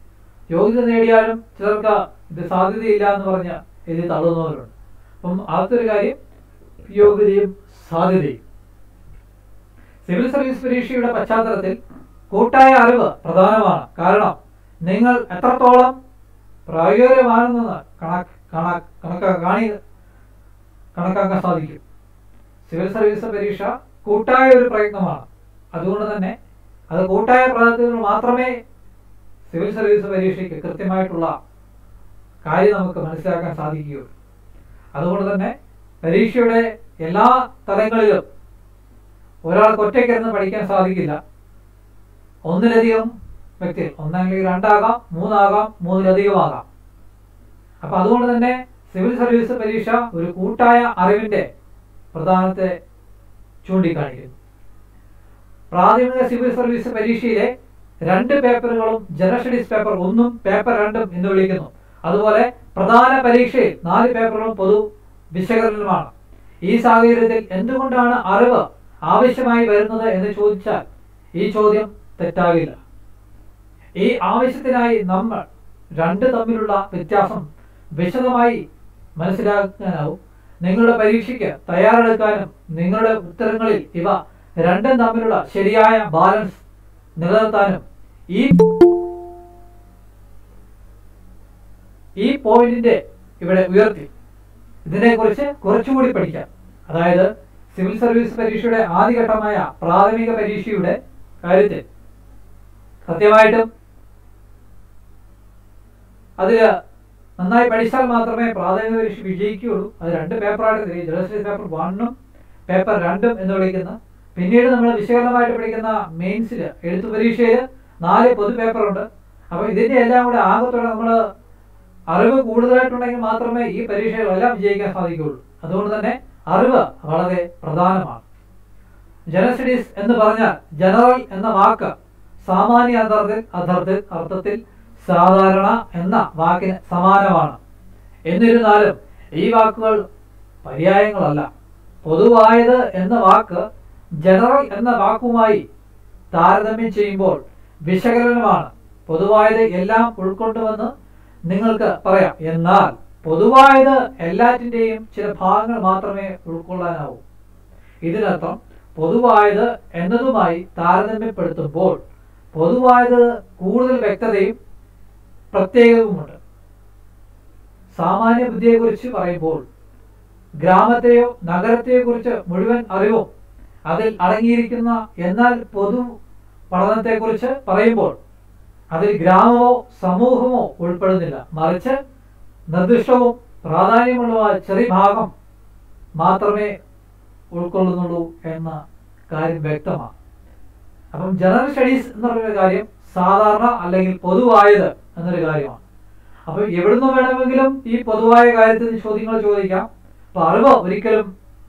യോഗ്യത നേടിയാലും ചിലർക്ക് ഇത് സാധ്യതയില്ല എന്ന് പറഞ്ഞ് എഴുതി തള്ളുന്നവരുണ്ട് അപ്പം ആദ്യത്തെ കാര്യം യോഗ്യതയും സാധ്യതയും സിവിൽ സർവീസ് പരീക്ഷയുടെ പശ്ചാത്തലത്തിൽ കൂട്ടായ അറിവ് പ്രധാനമാണ് കാരണം നിങ്ങൾ എത്രത്തോളം പ്രായോഗികമാണെന്ന് കണക്ക് കണക്ക് കണക്കാ കാണി കണക്കാക്കാൻ സാധിക്കും സിവിൽ സർവീസ് പരീക്ഷ കൂട്ടായ ഒരു പ്രയത്നമാണ് അതുകൊണ്ട് തന്നെ അത് കൂട്ടായ പ്രയത്നത്തിൽ മാത്രമേ സിവിൽ സർവീസ് പരീക്ഷയ്ക്ക് കൃത്യമായിട്ടുള്ള കാര്യം നമുക്ക് മനസ്സിലാക്കാൻ സാധിക്കുകയുള്ളൂ അതുകൊണ്ട് തന്നെ പരീക്ഷയുടെ എല്ലാ തലങ്ങളിലും ഒരാൾക്ക് ഒറ്റയ്ക്കിരുന്ന് പഠിക്കാൻ സാധിക്കില്ല ഒന്നിലധികം വ്യക്തി ഒന്നല്ലെങ്കിൽ രണ്ടാകാം മൂന്നാകാം മൂന്നിലധികമാകാം അപ്പൊ അതുകൊണ്ട് തന്നെ സിവിൽ സർവീസ് പരീക്ഷ ഒരു കൂട്ടായ അറിവിന്റെ പ്രധാനത്തെ ചൂണ്ടിക്കാണിക്കുന്നു പ്രാഥമിക സിവിൽ സർവീസ് പരീക്ഷയിലെ രണ്ട് പേപ്പറുകളും ജനറൽ സ്റ്റഡീസ് പേപ്പർ ഒന്നും പേപ്പർ രണ്ടും എന്ന് വിളിക്കുന്നു അതുപോലെ പ്രധാന പരീക്ഷയിൽ നാല് പേപ്പറുകളും പൊതു വിശകലനമാണ് ഈ സാഹചര്യത്തിൽ എന്തുകൊണ്ടാണ് അറിവ് ആവശ്യമായി വരുന്നത് എന്ന് ചോദിച്ചാൽ ഈ ചോദ്യം തെറ്റാകില്ല ഈ ആവശ്യത്തിനായി നമ്മൾ രണ്ട് തമ്മിലുള്ള വ്യത്യാസം വിശദമായി മനസ്സിലാക്കാനാവും നിങ്ങളുടെ പരീക്ഷയ്ക്ക് തയ്യാറെടുക്കാനും നിങ്ങളുടെ ഉത്തരങ്ങളിൽ ഇവ രണ്ടും തമ്മിലുള്ള ശരിയായ ബാലൻസ് നിലനിർത്താനും ഈ ഈ പോയിന്റിന്റെ ഇവിടെ ഉയർത്തി ഇതിനെക്കുറിച്ച് കുറച്ചുകൂടി പഠിക്കാം അതായത് സിവിൽ സർവീസ് പരീക്ഷയുടെ ആദ്യഘട്ടമായ പ്രാഥമിക പരീക്ഷയുടെ കാര്യത്തിൽ സത്യമായിട്ടും അതില് നന്നായി പഠിച്ചാൽ മാത്രമേ പ്രാഥമിക പരീക്ഷ വിജയിക്കുകയുള്ളൂ അത് രണ്ട് പേപ്പറായിട്ട് തിരിയും ജനറൽ സ്റ്റഡീസ് പേപ്പർ വണ്ണും പേപ്പർ രണ്ടും എന്ന് വിളിക്കുന്ന പിന്നീട് നമ്മൾ വിശകലനമായിട്ട് പഠിക്കുന്ന മെയിൻസിൽ എഴുത്തു പരീക്ഷയിൽ നാല് പൊതു പേപ്പറുണ്ട് അപ്പോൾ ഇതിന്റെ എല്ലാം കൂടെ ആകത്തോടെ നമ്മൾ അറിവ് കൂടുതലായിട്ടുണ്ടെങ്കിൽ മാത്രമേ ഈ പരീക്ഷകളെല്ലാം വിജയിക്കാൻ സാധിക്കുകയുള്ളൂ അതുകൊണ്ട് തന്നെ അറിവ് വളരെ പ്രധാനമാണ് ജനറൽ സ്റ്റഡീസ് എന്ന് പറഞ്ഞാൽ ജനറൽ എന്ന വാക്ക് സാമാന്യ അർത്ഥത്തിൽ അർത്ഥത്തിൽ അർത്ഥത്തിൽ സാധാരണ എന്ന വാക്കിന് സമാനമാണ് എന്നിരുന്നാലും ഈ വാക്കുകൾ പര്യായങ്ങളല്ല പൊതുവായത് എന്ന വാക്ക് ജനറൽ എന്ന വാക്കുമായി താരതമ്യം ചെയ്യുമ്പോൾ വിശകലനമാണ് പൊതുവായത് എല്ലാം ഉൾക്കൊണ്ടുവന്ന് നിങ്ങൾക്ക് പറയാം എന്നാൽ പൊതുവായത് എല്ലാറ്റിൻ്റെയും ചില ഭാഗങ്ങൾ മാത്രമേ ഉൾക്കൊള്ളാനാവൂ ഇതിനർത്ഥം പൊതുവായത് എന്നതുമായി താരതമ്യപ്പെടുത്തുമ്പോൾ പൊതുവായത് കൂടുതൽ വ്യക്തതയും പ്രത്യേകവുമുണ്ട് സാമാന്യ ബുദ്ധിയെക്കുറിച്ച് പറയുമ്പോൾ ഗ്രാമത്തെയോ നഗരത്തെയോ കുറിച്ച് മുഴുവൻ അറിവും അതിൽ അടങ്ങിയിരിക്കുന്ന എന്നാൽ പൊതു പഠനത്തെക്കുറിച്ച് പറയുമ്പോൾ അതിൽ ഗ്രാമമോ സമൂഹമോ ഉൾപ്പെടുന്നില്ല മറിച്ച് നിർദ്ദിഷ്ടവും പ്രാധാന്യമുള്ള ചെറിയ ഭാഗം മാത്രമേ ഉൾക്കൊള്ളുന്നുള്ളൂ എന്ന കാര്യം വ്യക്തമാണ് അപ്പം ജനറൽ സ്റ്റഡീസ് എന്ന് പറയുന്ന കാര്യം സാധാരണ അല്ലെങ്കിൽ പൊതുവായത് എന്നൊരു കാര്യമാണ് അപ്പൊ എവിടുന്ന് വേണമെങ്കിലും ഈ പൊതുവായ കാര്യത്തിൽ ചോദ്യങ്ങൾ ചോദിക്കാം അപ്പൊ അറിവ് ഒരിക്കലും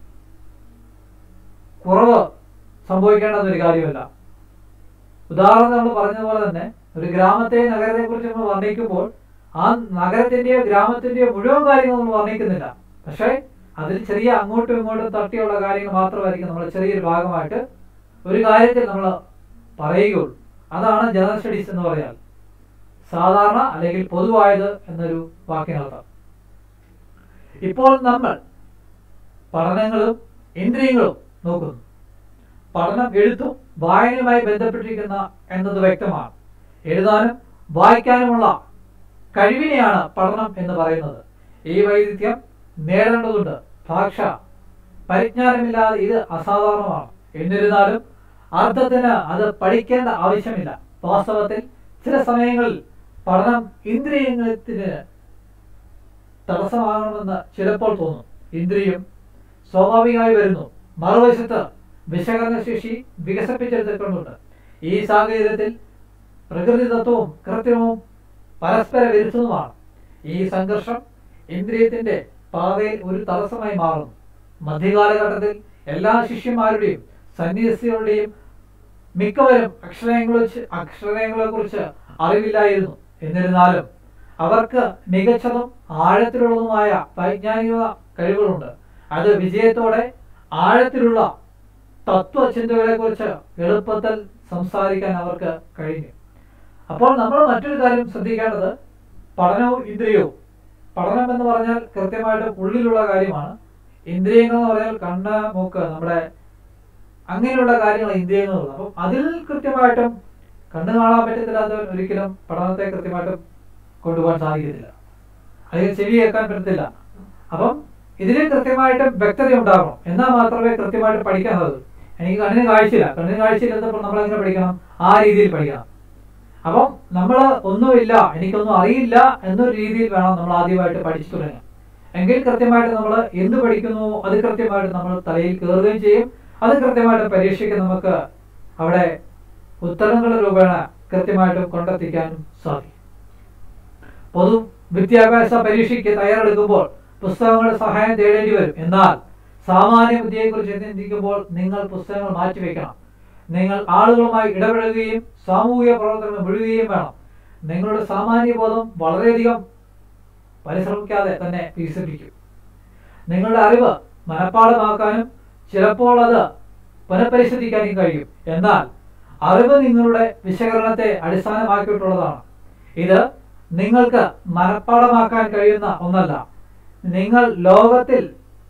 കുറവ് സംഭവിക്കേണ്ടുന്ന ഒരു കാര്യമല്ല ഉദാഹരണം നമ്മൾ പറഞ്ഞതുപോലെ തന്നെ ഒരു ഗ്രാമത്തെ നഗരത്തെ കുറിച്ച് നമ്മൾ വർണ്ണിക്കുമ്പോൾ ആ നഗരത്തിന്റെയോ ഗ്രാമത്തിന്റെയോ മുഴുവൻ കാര്യങ്ങൾ നമ്മൾ വർണ്ണിക്കുന്നില്ല പക്ഷേ അതിൽ ചെറിയ അങ്ങോട്ടും ഇങ്ങോട്ടും തട്ടിയുള്ള കാര്യങ്ങൾ മാത്രമായിരിക്കും നമ്മൾ ചെറിയൊരു ഭാഗമായിട്ട് ഒരു കാര്യത്തിൽ നമ്മൾ പറയുകയുള്ളൂ അതാണ് ജനറൽ സ്റ്റഡീസ് എന്ന് പറയാൻ സാധാരണ അല്ലെങ്കിൽ പൊതുവായത് എന്നൊരു വാക്കിനർത്ഥം ഇപ്പോൾ നമ്മൾ പഠനങ്ങളും ഇന്ദ്രിയങ്ങളും നോക്കുന്നു പഠനം എഴുത്തും വായനയുമായി ബന്ധപ്പെട്ടിരിക്കുന്ന എന്നത് വ്യക്തമാണ് എഴുതാനും വായിക്കാനുമുള്ള കഴിവിനെയാണ് പഠനം എന്ന് പറയുന്നത് ഈ വൈദിധ്യം നേടേണ്ടതുണ്ട് ഭാഷ പരിജ്ഞാനമില്ലാതെ ഇത് അസാധാരണമാണ് എന്നിരുന്നാലും അർത്ഥത്തിന് അത് പഠിക്കേണ്ട ആവശ്യമില്ല വാസ്തവത്തിൽ ചില സമയങ്ങളിൽ പഠനം ഇന്ദ്രിയത്തിന് തടസ്സമാകണമെന്ന് ചിലപ്പോൾ തോന്നും ഇന്ദ്രിയം സ്വാഭാവികമായി വരുന്നു മറുവശത്ത് വിശകലന ശേഷി വികസിപ്പിച്ചെടുത്തിട്ടുണ്ടുണ്ട് ഈ സാഹചര്യത്തിൽ പ്രകൃതി തത്വവും കൃത്രിമവും പരസ്പര വിരുദ്ധവുമാണ് ഈ സംഘർഷം ഇന്ദ്രിയത്തിന്റെ പാതയിൽ ഒരു തടസ്സമായി മാറുന്നു മധ്യകാലഘട്ടത്തിൽ എല്ലാ ശിഷ്യന്മാരുടെയും സന്യാസികളുടെയും മിക്കവരും അക്ഷരങ്ങളെ അക്ഷരങ്ങളെ കുറിച്ച് അറിവില്ലായിരുന്നു എന്നിരുന്നാലും അവർക്ക് മികച്ചതും ആഴത്തിലുള്ളതുമായ വൈജ്ഞാനിക കഴിവുകളുണ്ട് അത് വിജയത്തോടെ ആഴത്തിലുള്ള തത്വചിന്തകളെ കുറിച്ച് എളുപ്പത്തിൽ സംസാരിക്കാൻ അവർക്ക് കഴിഞ്ഞു അപ്പോൾ നമ്മൾ മറ്റൊരു കാര്യം ശ്രദ്ധിക്കേണ്ടത് പഠനവും ഇന്ദ്രിയവും പഠനം എന്ന് പറഞ്ഞാൽ കൃത്യമായിട്ടും ഉള്ളിലുള്ള കാര്യമാണ് ഇന്ദ്രിയങ്ങൾ എന്ന് പറഞ്ഞാൽ കണ്ണ് മൂക്ക് നമ്മുടെ അങ്ങനെയുള്ള കാര്യങ്ങൾ ഇന്ദ്രിയങ്ങൾ എന്ന് അപ്പം അതിൽ കൃത്യമായിട്ടും കണ്ണ് കാണാൻ പറ്റത്തില്ലാത്തവൻ ഒരിക്കലും പഠനത്തെ കൃത്യമായിട്ടും കൊണ്ടുപോകാൻ സാധിക്കത്തില്ല അല്ലെങ്കിൽ ചെവി കേൾക്കാൻ പറ്റത്തില്ല അപ്പം ഇതിന് കൃത്യമായിട്ടും വ്യക്തത ഉണ്ടാകണം എന്നാൽ മാത്രമേ കൃത്യമായിട്ട് പഠിക്കാൻ സാധു എനിക്ക് കണ്ണിന് കാഴ്ചയില്ല കണ്ണിന് കാഴ്ചയില്ലാത്തപ്പോൾ നമ്മൾ എങ്ങനെ പഠിക്കണം ആ രീതിയിൽ പഠിക്കണം അപ്പം നമ്മൾ ഒന്നുമില്ല എനിക്കൊന്നും അറിയില്ല എന്നൊരു രീതിയിൽ വേണം നമ്മൾ ആദ്യമായിട്ട് പഠിച്ചു തുടങ്ങാൻ എങ്കിൽ കൃത്യമായിട്ട് നമ്മൾ എന്ത് പഠിക്കുന്നു അത് കൃത്യമായിട്ട് നമ്മൾ തലയിൽ കയറുകയും ചെയ്യും അത് കൃത്യമായിട്ട് പരീക്ഷയ്ക്ക് നമുക്ക് അവിടെ ഉത്തരങ്ങളുടെ രൂപേണ കൃത്യമായിട്ടും കൊണ്ടെത്തിക്കാനും സാധിക്കും പൊതു വിദ്യാഭ്യാസ പരീക്ഷയ്ക്ക് തയ്യാറെടുക്കുമ്പോൾ പുസ്തകങ്ങളുടെ സഹായം തേടേണ്ടി വരും എന്നാൽ സാമാന്യ ബുദ്ധിയെക്കുറിച്ച് ചിന്തിക്കുമ്പോൾ നിങ്ങൾ പുസ്തകങ്ങൾ മാറ്റിവെക്കണം നിങ്ങൾ ആളുകളുമായി ഇടപെടുകയും സാമൂഹിക പ്രവർത്തനങ്ങൾ വിടുകയും വേണം നിങ്ങളുടെ സാമാന്യ ബോധം വളരെയധികം പരിശ്രമിക്കാതെ തന്നെ വികസിപ്പിക്കും നിങ്ങളുടെ അറിവ് മനഃപ്പാടമാക്കാനും ചിലപ്പോൾ അത് പുനഃപരിശോധിക്കാനും കഴിയും എന്നാൽ അറിവ് നിങ്ങളുടെ വിശകലനത്തെ അടിസ്ഥാനമാക്കിയിട്ടുള്ളതാണ് ഇത് നിങ്ങൾക്ക് മനഃപ്പാടമാക്കാൻ കഴിയുന്ന ഒന്നല്ല നിങ്ങൾ ലോകത്തിൽ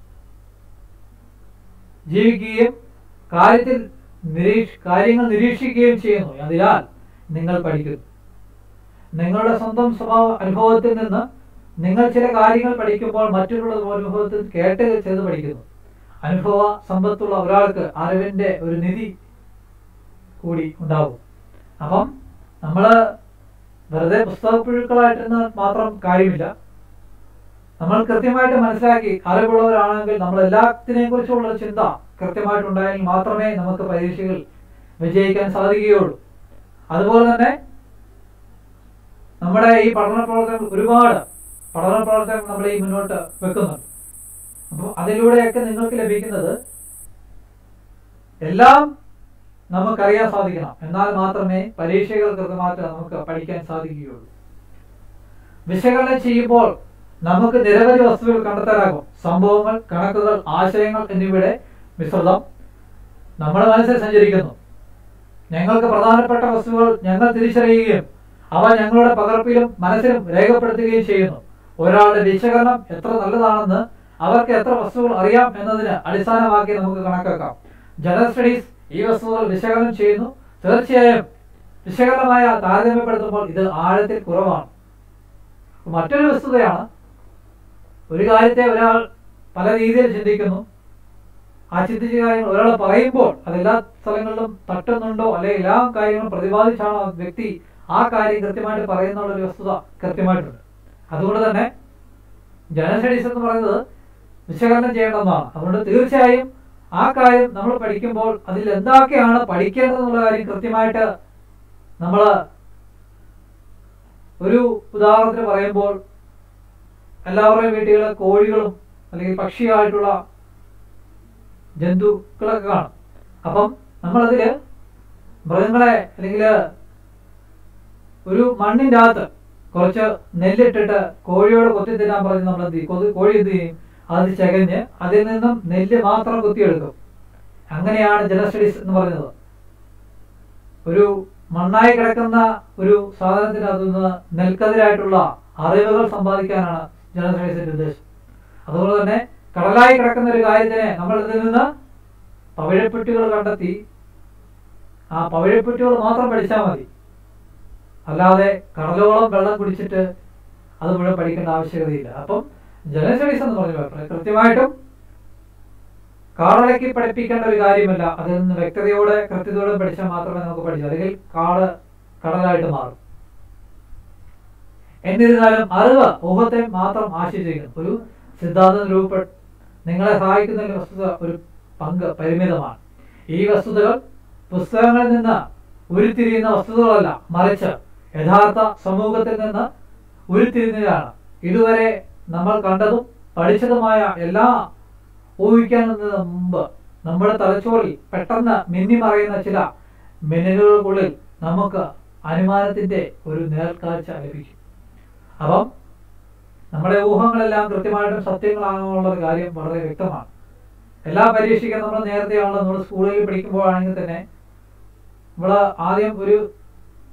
ജീവിക്കുകയും കാര്യത്തിൽ നിരീക്ഷ കാര്യങ്ങൾ നിരീക്ഷിക്കുകയും ചെയ്യുന്നു അതിനാൽ നിങ്ങൾ പഠിക്കുന്നു നിങ്ങളുടെ സ്വന്തം സ്വഭാവ അനുഭവത്തിൽ നിന്ന് നിങ്ങൾ ചില കാര്യങ്ങൾ പഠിക്കുമ്പോൾ മറ്റുള്ള അനുഭവത്തിൽ കേട്ട് ചെയ്ത് പഠിക്കുന്നു അനുഭവ സമ്പത്തുള്ള ഒരാൾക്ക് അറിവിന്റെ ഒരു നിധി കൂടി ഉണ്ടാവും അപ്പം നമ്മൾ വെറുതെ പുസ്തകപ്പുഴുക്കളായിട്ടിരുന്ന മാത്രം കാര്യമില്ല നമ്മൾ കൃത്യമായിട്ട് മനസ്സിലാക്കി അറിവുള്ളവരാണെങ്കിൽ നമ്മൾ എല്ലാത്തിനെയും കുറിച്ചുള്ള ചിന്ത കൃത്യമായിട്ടുണ്ടായെങ്കിൽ മാത്രമേ നമുക്ക് പരീക്ഷകൾ വിജയിക്കാൻ സാധിക്കുകയുള്ളൂ അതുപോലെ തന്നെ നമ്മുടെ ഈ പഠന പ്രവർത്തനം ഒരുപാട് പഠന പ്രവർത്തനം നമ്മൾ ഈ മുന്നോട്ട് വെക്കുന്നുണ്ട് അപ്പോൾ അതിലൂടെയൊക്കെ നിങ്ങൾക്ക് ലഭിക്കുന്നത് എല്ലാം നമുക്കറിയാൻ സാധിക്കണം എന്നാൽ മാത്രമേ പരീക്ഷകൾ കൃത്യമായിട്ട് നമുക്ക് പഠിക്കാൻ സാധിക്കുകയുള്ളൂ വിശകലനം ചെയ്യുമ്പോൾ നമുക്ക് നിരവധി വസ്തുക്കൾ കണ്ടെത്താനാകും സംഭവങ്ങൾ കണക്കുകൾ ആശയങ്ങൾ എന്നിവയുടെ മിശ്രിതം നമ്മുടെ മനസ്സിൽ സഞ്ചരിക്കുന്നു ഞങ്ങൾക്ക് പ്രധാനപ്പെട്ട വസ്തുക്കൾ ഞങ്ങൾ തിരിച്ചറിയുകയും അവ ഞങ്ങളുടെ പകർപ്പിലും മനസ്സിലും രേഖപ്പെടുത്തുകയും ചെയ്യുന്നു ഒരാളുടെ വിശകലനം എത്ര നല്ലതാണെന്ന് അവർക്ക് എത്ര വസ്തുക്കൾ അറിയാം എന്നതിന് അടിസ്ഥാനമാക്കി നമുക്ക് കണക്കാക്കാം ജനറൽ സ്റ്റഡീസ് ഈ വസ്തുക്കൾ വിശകലനം ചെയ്യുന്നു തീർച്ചയായും വിശകലനമായ താരതമ്യപ്പെടുത്തുമ്പോൾ ഇത് ആഴത്തിൽ കുറവാണ് മറ്റൊരു വസ്തുതയാണ് ഒരു കാര്യത്തെ ഒരാൾ പല രീതിയിൽ ചിന്തിക്കുന്നു ആ ചിന്തിച്ച കാര്യങ്ങൾ ഒരാൾ പറയുമ്പോൾ അത് എല്ലാ സ്ഥലങ്ങളിലും തട്ടുന്നുണ്ടോ അല്ലെങ്കിൽ എല്ലാ കാര്യങ്ങളും പ്രതിപാദിച്ചാണോ ആ വ്യക്തി ആ കാര്യം കൃത്യമായിട്ട് പറയുന്നുള്ള ഒരു വസ്തുത കൃത്യമായിട്ടുണ്ട് അതുകൊണ്ട് തന്നെ ജനറൽ സ്റ്റഡീസ് എന്ന് പറയുന്നത് വിശകലനം ചെയ്യേണ്ടതാണ് അതുകൊണ്ട് തീർച്ചയായും ആ കാര്യം നമ്മൾ പഠിക്കുമ്പോൾ അതിൽ എന്തൊക്കെയാണ് പഠിക്കേണ്ടതെന്നുള്ള കാര്യം കൃത്യമായിട്ട് നമ്മൾ ഒരു ഉദാഹരണത്തിന് പറയുമ്പോൾ എല്ലാവരുടെയും വീട്ടുകളിൽ കോഴികളും അല്ലെങ്കിൽ പക്ഷിയായിട്ടുള്ള ജന്തുക്കളൊക്കെ കാണും അപ്പം നമ്മളതിൽ മൃഗങ്ങളെ അല്ലെങ്കിൽ ഒരു മണ്ണിൻ്റെ അകത്ത് കുറച്ച് നെല്ലിട്ടിട്ട് കോഴിയോട് കൊത്തി തിന്നാൻ പറഞ്ഞ് നമ്മൾ എന്ത് ചെയ്യും കൊതി- കോഴി എന്ത് ചെയ്യും അത് ചകഞ്ഞ് അതിൽ നിന്നും നെല്ല് മാത്രം കൊത്തിയെടുക്കും അങ്ങനെയാണ് ജനറൽ സ്റ്റഡീസ് എന്ന് പറയുന്നത് ഒരു മണ്ണായി കിടക്കുന്ന ഒരു സാധനത്തിന് അതിൽ നെൽക്കതിരായിട്ടുള്ള അറിവുകൾ സമ്പാദിക്കാനാണ് ജനറൽ സ്റ്റഡീസിന്റെ ഉദ്ദേശം അതുപോലെ തന്നെ കടലായി കിടക്കുന്ന ഒരു കാര്യത്തിനെ നമ്മൾ ഇതിൽ നിന്ന് പവിഴപ്പെട്ടികൾ കണ്ടെത്തി ആ പവിഴപ്പെട്ടികൾ മാത്രം പഠിച്ചാൽ മതി അല്ലാതെ കടലോളം വെള്ളം കുടിച്ചിട്ട് അത് മുഴുവൻ പഠിക്കേണ്ട ആവശ്യകതയില്ല അപ്പം ജനറൽ സ്റ്റഡീസ് എന്ന് പറഞ്ഞ പേപ്പർ കൃത്യമായിട്ടും കാടടക്കി പഠിപ്പിക്കേണ്ട ഒരു കാര്യമല്ല അതിൽ നിന്ന് വ്യക്തതയോടെ കൃത്യതയോടെ പഠിച്ചാൽ മാത്രമേ നമുക്ക് പഠിച്ചു അല്ലെങ്കിൽ കാട് കടലായിട്ട് മാറും എന്നിരുന്നാലും അറിവ് ഊഹത്തെ മാത്രം ആശ്രയിച്ചിരിക്കുന്നു ഒരു സിദ്ധാന്തം രൂപപ്പെട്ട് നിങ്ങളെ സഹായിക്കുന്ന ഒരു വസ്തുത ഒരു പങ്ക് പരിമിതമാണ് ഈ വസ്തുതകൾ പുസ്തകങ്ങളിൽ നിന്ന് ഉരുത്തിരിയുന്ന വസ്തുതകളല്ല മറിച്ച് യഥാർത്ഥ സമൂഹത്തിൽ നിന്ന് ഉരുത്തിരിയുന്നതാണ് ഇതുവരെ നമ്മൾ കണ്ടതും പഠിച്ചതുമായ എല്ലാ ഊഹിക്കുന്നതിന് മുമ്പ് നമ്മുടെ തലച്ചോറിൽ പെട്ടെന്ന് മിന്നിമറയുന്ന ചില മിന്നലുകൾക്കുള്ളിൽ നമുക്ക് അനുമാനത്തിന്റെ ഒരു നേർക്കാഴ്ച ലഭിക്കും അപ്പം നമ്മുടെ ഊഹങ്ങളെല്ലാം കൃത്യമായിട്ടും സത്യങ്ങളാണെന്നുള്ള ഒരു കാര്യം വളരെ വ്യക്തമാണ് എല്ലാ പരീക്ഷയ്ക്കും നമ്മൾ നേരത്തെയാണല്ലോ നമ്മൾ സ്കൂളിൽ പഠിക്കുമ്പോഴാണെങ്കിൽ തന്നെ നമ്മൾ ആദ്യം ഒരു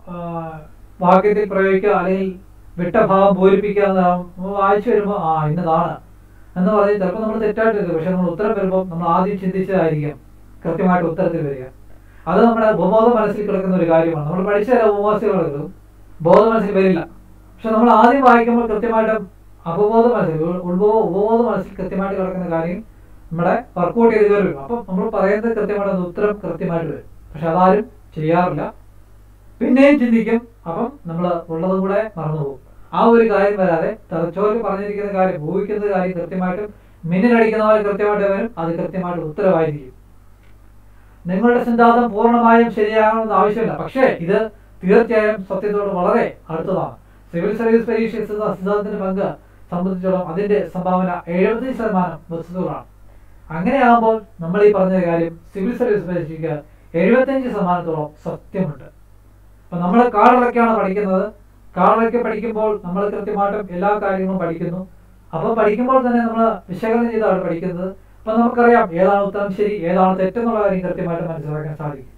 ആ, വാക്യത്തിൽ പ്രയോഗിക്കുക അല്ലെങ്കിൽ വിട്ട ഭാവം പൂരിപ്പിക്കുക എന്നതാണ് നമ്മൾ വായിച്ചു വരുമ്പോൾ ആ ഇന്നതാണ് എന്ന് പറഞ്ഞ് ചിലപ്പോൾ നമ്മൾ തെറ്റായിട്ട് എടുക്കും പക്ഷെ നമ്മൾ ഉത്തരം വരുമ്പോൾ നമ്മൾ ആദ്യം ചിന്തിച്ചതായിരിക്കും കൃത്യമായിട്ട് ഉത്തരത്തിൽ വരിക അത് നമ്മുടെ ഉപബോധ മനസ്സിൽ കിടക്കുന്ന ഒരു കാര്യമാണ് നമ്മൾ പഠിച്ച ചില ഉപവാസികളും ബോധ മനസ്സിൽ വരില്ല പക്ഷെ നമ്മൾ ആദ്യം വായിക്കുമ്പോൾ കൃത്യമായിട്ടും അപബോധ മനസ്സിൽ ഉൾ- ഉൾബോധ ഉപബോധ മനസ്സിൽ കൃത്യമായിട്ട് കിടക്കുന്ന കാര്യം നമ്മുടെ വർക്കൗട്ട് ചെയ്ത് കയറി വരും അപ്പം നമ്മൾ പറയുന്നത് കൃത്യമായിട്ട് അത് ഉത്തരം കൃത്യമായിട്ട് വരും പക്ഷെ അതാരും ചെയ്യാറില്ല പിന്നെയും ചിന്തിക്കും അപ്പം നമ്മൾ ഉള്ളതും കൂടെ മറന്നുപോകും ആ ഒരു കാര്യം വരാതെ തലച്ചോറിൽ പറഞ്ഞിരിക്കുന്ന കാര്യം ഊഹിക്കുന്ന കാര്യം കൃത്യമായിട്ടും മിന്നലടിക്കുന്ന പോലെ കൃത്യമായിട്ട് വരും അത് കൃത്യമായിട്ട് ഉത്തരവായിരിക്കും നിങ്ങളുടെ സിദ്ധാന്തം പൂർണ്ണമായും ശരിയാകണമെന്ന് ആവശ്യമില്ല പക്ഷേ ഇത് തീർച്ചയായും സത്യത്തോട് വളരെ അടുത്തതാണ് സിവിൽ സർവീസ് പരീക്ഷ സിദ്ധാ- സിദ്ധാന്തത്തിന്റെ പങ്ക് സംബന്ധിച്ചിടത്തോളം അതിന്റെ സംഭാവന എഴുപത്തി ശതമാനം വസ്തുതകളാണ് അങ്ങനെയാകുമ്പോൾ നമ്മൾ ഈ പറഞ്ഞ കാര്യം സിവിൽ സർവീസ് പരീക്ഷയ്ക്ക് എഴുപത്തഞ്ച് ശതമാനത്തോളം സത്യമുണ്ട് അപ്പൊ നമ്മൾ കാടിളക്കാണ് പഠിക്കുന്നത് കാടിളക്കി പഠിക്കുമ്പോൾ നമ്മൾ കൃത്യമായിട്ടും എല്ലാ കാര്യങ്ങളും പഠിക്കുന്നു അപ്പോൾ പഠിക്കുമ്പോൾ തന്നെ നമ്മൾ വിശകലനം ചെയ്താണ് പഠിക്കുന്നത് അപ്പൊ നമുക്കറിയാം ഏതാണ് ഉത്തരം ശരി ഏതാണ് തെറ്റെന്നുള്ള കാര്യം കൃത്യമായിട്ട് മനസ്സിലാക്കാൻ സാധിക്കും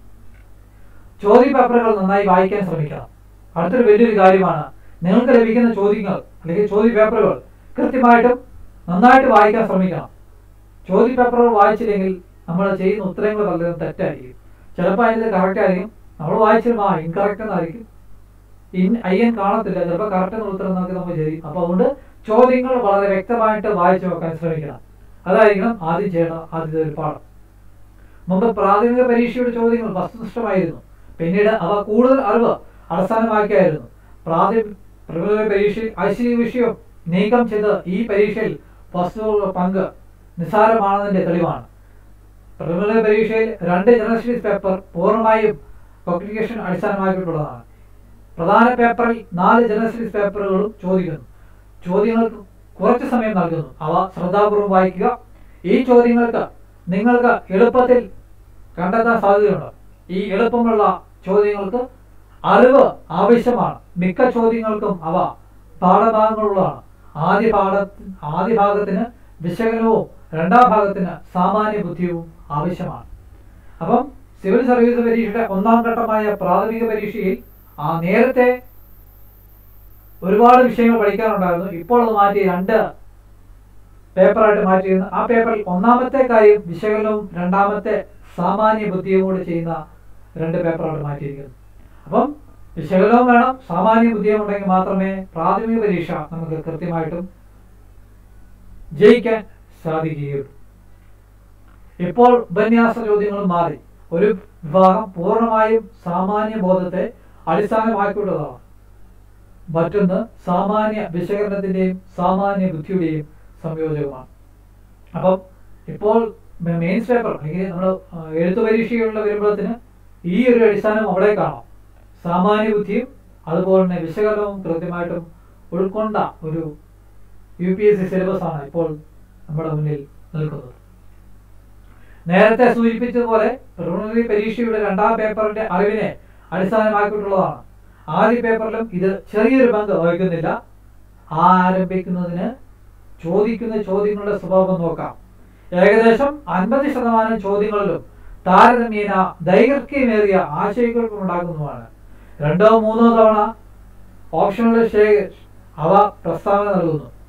ചോദ്യ പേപ്പറുകൾ നന്നായി വായിക്കാൻ ശ്രമിക്കണം അടുത്തൊരു വലിയൊരു കാര്യമാണ് നിങ്ങൾക്ക് ലഭിക്കുന്ന ചോദ്യങ്ങൾ അല്ലെങ്കിൽ ചോദ്യ പേപ്പറുകൾ കൃത്യമായിട്ടും നന്നായിട്ട് വായിക്കാൻ ശ്രമിക്കണം ചോദ്യ പേപ്പറുകൾ വായിച്ചില്ലെങ്കിൽ നമ്മൾ ചെയ്യുന്ന ഉത്തരങ്ങൾ പലതും തെറ്റായിരിക്കും ചിലപ്പോൾ അതിൻ്റെ കറക്റ്റ് ആയിരിക്കും നമ്മൾ വായിച്ചിരുമ്പോൾ ആ ഇൻകറക്റ്റ് എന്നായിരിക്കും ഇൻ അയ്യൻ കാണത്തില്ല ചിലപ്പോൾ കറക്റ്റ് എന്ന ഉത്തരം നമുക്ക് നമ്മൾ ചെയ്യും അപ്പോൾ അതുകൊണ്ട് ചോദ്യങ്ങൾ വളരെ വ്യക്തമായിട്ട് വായിച്ചു നോക്കാൻ ശ്രമിക്കണം അതായിരിക്കണം ആദ്യം ചെയ്യണം ആദ്യത്തെ ഒരു പാഠം മുമ്പ് പ്രാഥമിക പരീക്ഷയുടെ ചോദ്യങ്ങൾ വസ്തുനിഷ്ഠമായിരുന്നു പിന്നീട് അവ കൂടുതൽ അറിവ് അടിസ്ഥാനമാക്കിയായിരുന്നു പ്രാഥമിക പ്രാഥമിക പരീക്ഷയിൽ ഐശ്വര്യ വിഷയം നീക്കം ചെയ്ത് ഈ പരീക്ഷയിൽ വസ്തുക്കളുടെ പങ്ക് നിസ്സാരമാണെന്നതിന്റെ തെളിവാണ് പ്രിലിമിനറി പരീക്ഷയിൽ രണ്ട് ജനറൽ സ്റ്റഡീസ് പേപ്പർ പൂർണ്ണമായും കോഗ്നിക്കേഷൻ അടിസ്ഥാനമാക്കിയിട്ടുള്ളതാണ് പ്രധാന പേപ്പറിൽ നാല് ജനറൽ സ്റ്റഡീസ് പേപ്പറുകളും ചോദിക്കുന്നു ചോദ്യങ്ങൾക്ക് കുറച്ച് സമയം നൽകുന്നു അവ ശ്രദ്ധാപൂർവ്വം വായിക്കുക ഈ ചോദ്യങ്ങൾക്ക് നിങ്ങൾക്ക് എളുപ്പത്തിൽ കണ്ടെത്താൻ സാധ്യതയുണ്ട് ഈ എളുപ്പമുള്ള ചോദ്യങ്ങൾക്ക് അറിവ് ആവശ്യമാണ് മിക്ക ചോദ്യങ്ങൾക്കും അവ പാഠഭാഗങ്ങളുള്ളതാണ് ആദ്യ പാഠ ആദ്യ ഭാഗത്തിന് വിശകലനവും രണ്ടാം ഭാഗത്തിന് സാമാന്യ ബുദ്ധിയും ആവശ്യമാണ് അപ്പം സിവിൽ സർവീസ് പരീക്ഷയുടെ ഒന്നാം ഘട്ടമായ പ്രാഥമിക പരീക്ഷയിൽ ആ നേരത്തെ ഒരുപാട് വിഷയങ്ങൾ പഠിക്കാനുണ്ടായിരുന്നു ഇപ്പോൾ അത് മാറ്റി രണ്ട് പേപ്പറായിട്ട് മാറ്റിയിരുന്നു ആ പേപ്പറിൽ ഒന്നാമത്തെ കാര്യം വിശകലനവും രണ്ടാമത്തെ സാമാന്യ ബുദ്ധിയും കൂടി ചെയ്യുന്ന രണ്ട് പേപ്പറായിട്ട് മാറ്റിയിരിക്കുന്നു അപ്പം വിശകലനവും വേണം സാമാന്യ ബുദ്ധിയും ഉണ്ടെങ്കിൽ മാത്രമേ പ്രാഥമിക പരീക്ഷ നമുക്ക് കൃത്യമായിട്ടും ജയിക്കാൻ സാധിക്കുകയുള്ളൂ ഇപ്പോൾ ഉപന്യാസ ചോദ്യങ്ങളും മാറി ഒരു വിഭാഗം പൂർണ്ണമായും സാമാന്യ ബോധത്തെ അടിസ്ഥാനമാക്കിയുള്ളതാണ് മറ്റൊന്ന് സാമാന്യ വിശകലനത്തിന്റെയും സാമാന്യ ബുദ്ധിയുടെയും സംയോജകമാണ് അപ്പം ഇപ്പോൾ മെയിൻസ് പേപ്പർ അല്ലെങ്കിൽ നമ്മൾ എഴുത്തു പരീക്ഷയുള്ള വരുമ്പോഴത്തിന് ഈ ഒരു അടിസ്ഥാനം അവിടെ കാണാം സാമാന്യ ബുദ്ധിയും അതുപോലെ തന്നെ വിശകലനവും കൃത്യമായിട്ടും ഉൾക്കൊണ്ട ഒരു U P S C syllabus ആണ് ഇപ്പോൾ നമ്മുടെ മുന്നിൽ നിൽക്കുന്നത് നേരത്തെ സൂചിപ്പിച്ചതുപോലെ പ്രിലിമിനറി പരീക്ഷയുടെ രണ്ടാം പേപ്പറിന്റെ അറിവിനെ അടിസ്ഥാനമാക്കിയിട്ടുള്ളതാണ് ആദ്യ പേപ്പറിലും ഇത് ചെറിയൊരു പങ്ക് വഹിക്കുന്നില്ല ആരംഭിക്കുന്നതിന് ചോദിക്കുന്ന ചോദ്യങ്ങളുടെ സ്വഭാവം നോക്കാം ഏകദേശം അൻപത് ശതമാനം ചോദ്യങ്ങളിലും താരതമ്യേന ദൈർഘ്യമേറിയ ആശയങ്ങൾ ഉണ്ടാക്കുന്നതുമാണ് രണ്ടോ മൂന്നോ തവണ ഓപ്ഷനുകളുടെ ശേഖ അവ പ്രസ്താവന നൽകുന്നു